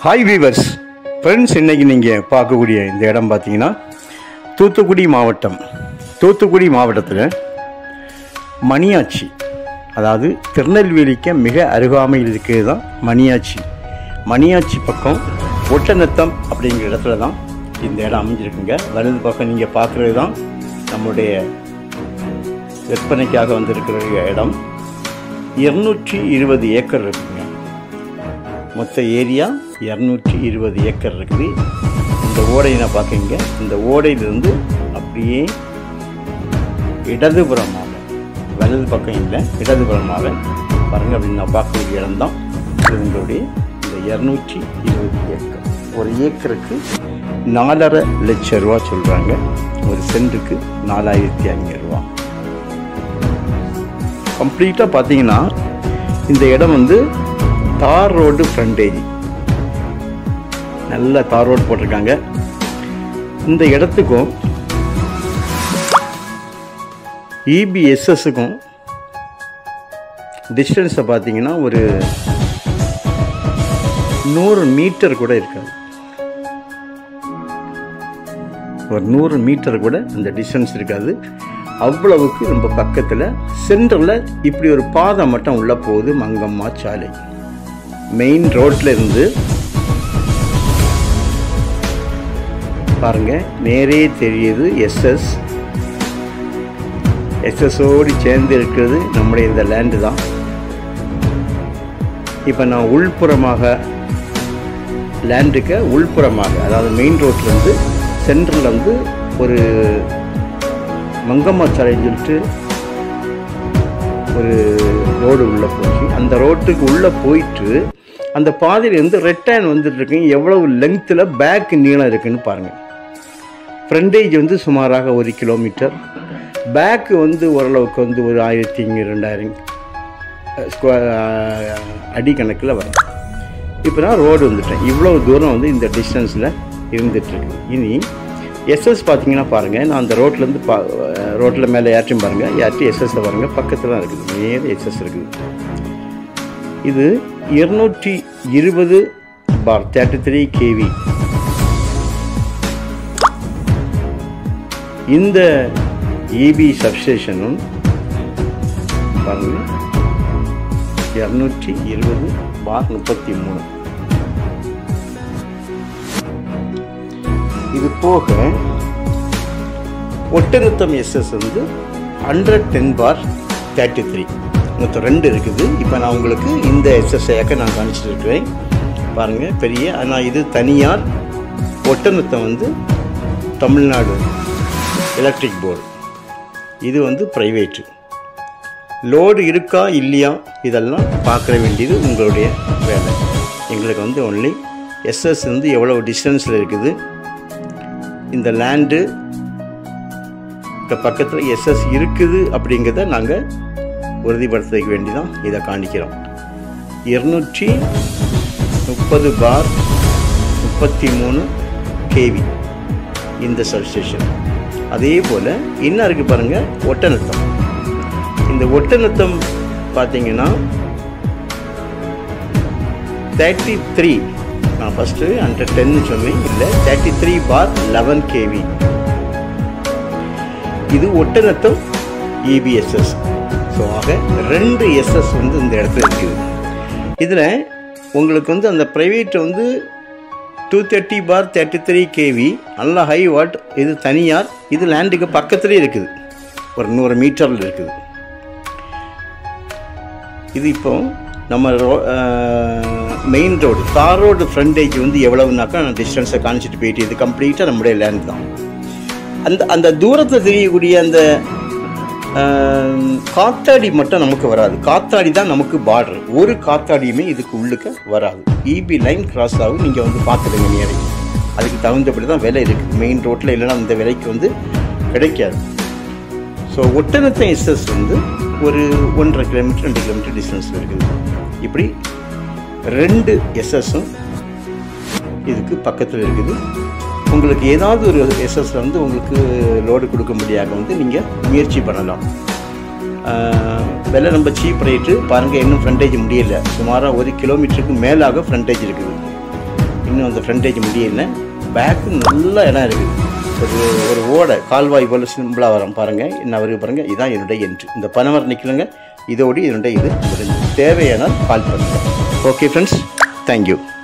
hi viewers friends இன்னைக்கு நீங்கள் பார்க்கக்கூடிய இந்த இடம் பார்த்தீங்கன்னா தூத்துக்குடி மாவட்டம் தூத்துக்குடி மாவட்டத்தில் மணியாச்சி அதாவது திருநெல்வேலிக்கு மிக அருகாமையில் இருக்கிறது தான் மணியாச்சி மணியாச்சி பக்கம் ஒட்டநத்தம் அப்படிங்கிற இடத்துல தான் இந்த இடம் அமைஞ்சிருக்குங்க வலது பக்கம் நீங்கள் பார்க்குறது தான் நம்முடைய விற்பனைக்காக வந்திருக்கிற இடம் இருநூற்றி இருபது ஏக்கர் இருக்குங்க மொத்த ஏரியா இரநூற்றி இருபது ஏக்கர் இருக்குது இந்த ஓடையினை பார்க்குங்க இந்த ஓடையிலிருந்து அப்படியே இடதுபுறமாக வலது பக்கம் இல்லை இடதுபுறமாக பாருங்கள் அப்படின்னு நான் பார்க்கக்கூடிய இடம்தான் இது உங்களுடைய இந்த இரநூற்றி இருபது ஏக்கர் ஒரு ஏக்கருக்கு நாலரை லட்சம் ரூபா சொல்கிறாங்க ஒரு சென்ட்டுக்கு நாலாயிரத்தி ஐநூறுரூவா கம்ப்ளீட்டாக பார்த்தீங்கன்னா இந்த இடம் வந்து தார் ரோடு ஃப்ரண்டேஜ் நல்ல தார் ரோடு போட்டிருக்காங்க இந்த இடத்துக்கும் இபிஎஸ்எஸ்ஸுக்கும் டிஸ்டன்ஸை பார்த்தீங்கன்னா ஒரு நூறு மீட்டர் கூட இருக்காது ஒரு நூறு மீட்டர் கூட அந்த டிஸ்டன்ஸ் இருக்காது அவ்வளவுக்கு ரொம்ப பக்கத்தில் சென்டரில் இப்படி ஒரு பாதை மட்டும் உள்ள போகுது மங்கம்மா சாலை மெயின் ரோட்ல இருந்து பாருங்க நேரே தெரியுது எஸ்எஸ் எஸ்எஸ்ஓடு சேர்ந்து இருக்கிறது நம்முடைய இந்த லேண்டு தான் இப்போ நான் உள்புறமாக லேண்டுக்கு உள்புறமாக அதாவது மெயின் ரோட்லேருந்து சென்ட்ரலில் வந்து ஒரு மங்கம்மா சாலைன்னு சொல்லிட்டு ஒரு ரோடு உள்ளே போச்சு அந்த ரோட்டுக்கு உள்ளே போயிட்டு அந்த பாதையில் வந்து ரெட்டர்ன் வந்துட்டு இருக்குங்க எவ்வளவு லெங்த்தில் பேக் நீளம் இருக்குன்னு பாருங்கள் ஃப்ரண்டேஜ் வந்து சுமாராக ஒரு கிலோமீட்டர் பேக்கு வந்து ஓரளவுக்கு வந்து ஒரு ஆயிரத்தி இங்கே ரெண்டாயிரம் ஸ்கொயர் அடி கணக்கில் வரும் இப்போ நான் ரோடு வந்துட்டேன் இவ்வளோ தூரம் வந்து இந்த டிஸ்டன்ஸில் இருந்துகிட்ருக்கு இனி எஸ்எஸ் பார்த்தீங்கன்னா பாருங்கள் நான் அந்த ரோட்லேருந்து பா ரோட்டில் மேலே ஏற்றும் பாருங்கள் ஏற்றி எஸ்எஸ்ஸை பாருங்கள் பக்கத்தில் தான் இருக்குது நேர் எஸ்எஸ் இருக்குது இது இருநூற்றி இருபது பார் தேர்ட்டி த்ரீ கேவி இந்த இபி சப்ஸ்டேஷனும் பாருங்கள் இரநூற்றி இருபது பார் முப்பத்தி மூணு இது போக ஒட்டுநித்தம் எஸ்எஸ் வந்து hundred ten bar thirty three மொத்தம் ரெண்டு இருக்குது இப்போ நான் உங்களுக்கு இந்த எஸ்எஸ்ஐயாக்க நான் காமிச்சிட்டு இருக்கிறேன் பாருங்கள் பெரிய ஆனால் இது தனியார் ஒட்டுநித்தம் வந்து தமிழ்நாடு எலக்ட்ரிக் போர்டு இது வந்து ப்ரைவேட்டு லோடு இருக்கா இல்லையா இதெல்லாம் பார்க்க வேண்டியது உங்களுடைய வேலை எங்களுக்கு வந்து ஒன்லி எஸ்எஸ் வந்து எவ்வளோ டிஸ்டன்ஸில் இருக்குது இந்த லேண்டு பக்கத்தில் எஸ்எஸ் இருக்குது அப்படிங்கிறத நாங்கள் உறுதிப்படுத்த வேண்டிதான் இதை காணிக்கிறோம் இருநூற்றி முப்பது பார் முப்பத்தி மூணு கேவி இந்த சப்ஸ்டேஷன் அதே போல் இன்னும் இருக்குது பாருங்கள் ஒட்டநத்தம் இந்த ஒட்டநத்தம் பார்த்தீங்கன்னா தேர்ட்டி த்ரீ நான் ஃபஸ்ட்டு ஹண்ட்ரட் டென்னு சொன்னேன் இல்லை thirty three bar eleven KV இது ஒட்டநத்தம் இபிஎஸ்எஸ் ஸோ ஆக ரெண்டு எஸ்எஸ் வந்து இந்த இடத்துல இருக்குது இதில் உங்களுக்கு வந்து அந்த ப்ரைவேட் வந்து two thirty bar thirty three KV நல்ல ஹை வாட் இது தனியார் இது லேண்டுக்கு பக்கத்துலேயே இருக்குது ஒரு நூறு மீட்டரில் இருக்குது இது இப்போ நம்ம ரோ main road tar road frontage வந்து எவ்வளவுனாக்கா நான் டிஸ்டன்ஸை காமிச்சிட்டு போயிட்டு இது கம்ப்ளீட்டாக நம்முடைய லேண்ட் தான் அந்த அந்த தூரத்தில் தெரியக்கூடிய அந்த காத்தாடி மட்டும் நமக்கு வராது காத்தாடி தான் நமக்கு பார்டர் ஒரு காத்தாடியுமே இதுக்கு உள்ளுக்க வராது இபி லைன் கிராஸ் ஆகும் நீங்கள் வந்து பார்த்துடுங்க நேரே அதுக்கு தகுந்தபடி தான் விலை இருக்குது மெயின் ரோட்டில் இல்லைன்னா அந்த விலைக்கு வந்து கிடைக்காது ஸோ ஒட்டநத்தம் எஸ்எஸ் வந்து ஒரு ஒன்றரை கிலோமீட்டர் ரெண்டு கிலோமீட்டர் டிஸ்டன்ஸில் இருக்குது இப்படி ரெண்டு எஸ்எஸும் இதுக்கு பக்கத்தில் இருக்குது உங்களுக்கு ஏதாவது ஒரு எஸ்எஸ்ல வந்து உங்களுக்கு லோடு கொடுக்க முடியாத வந்து நீங்கள் முயற்சி பண்ணலாம் ஆஹ், விலை ரொம்ப சீப் ரேட்டு பாருங்கள் இன்னும் ஃப்ரண்டேஜ் முடியல சுமாராக ஒரு கிலோமீட்டருக்கு மேலாக ஃப்ரண்டேஜ் இருக்குது இன்னும் அந்த ஃப்ரண்டேஜ் முடியல பேக்கு நல்ல இடம் இருக்குது ஒரு ஒரு ஓடை கால்வாய் போல் சிம்பிளாக வரும் பாருங்கள் என்ன வருது பாருங்கள் இதுதான் என்னுடைய என்ட்ரி இந்த பனமரம் நிற்கலங்க இதோடு இதனுடைய இது முடிஞ்சு தேவையானால் கால் பண்ணுங்கள் ஓகே ஃப்ரெண்ட்ஸ் தேங்க்யூ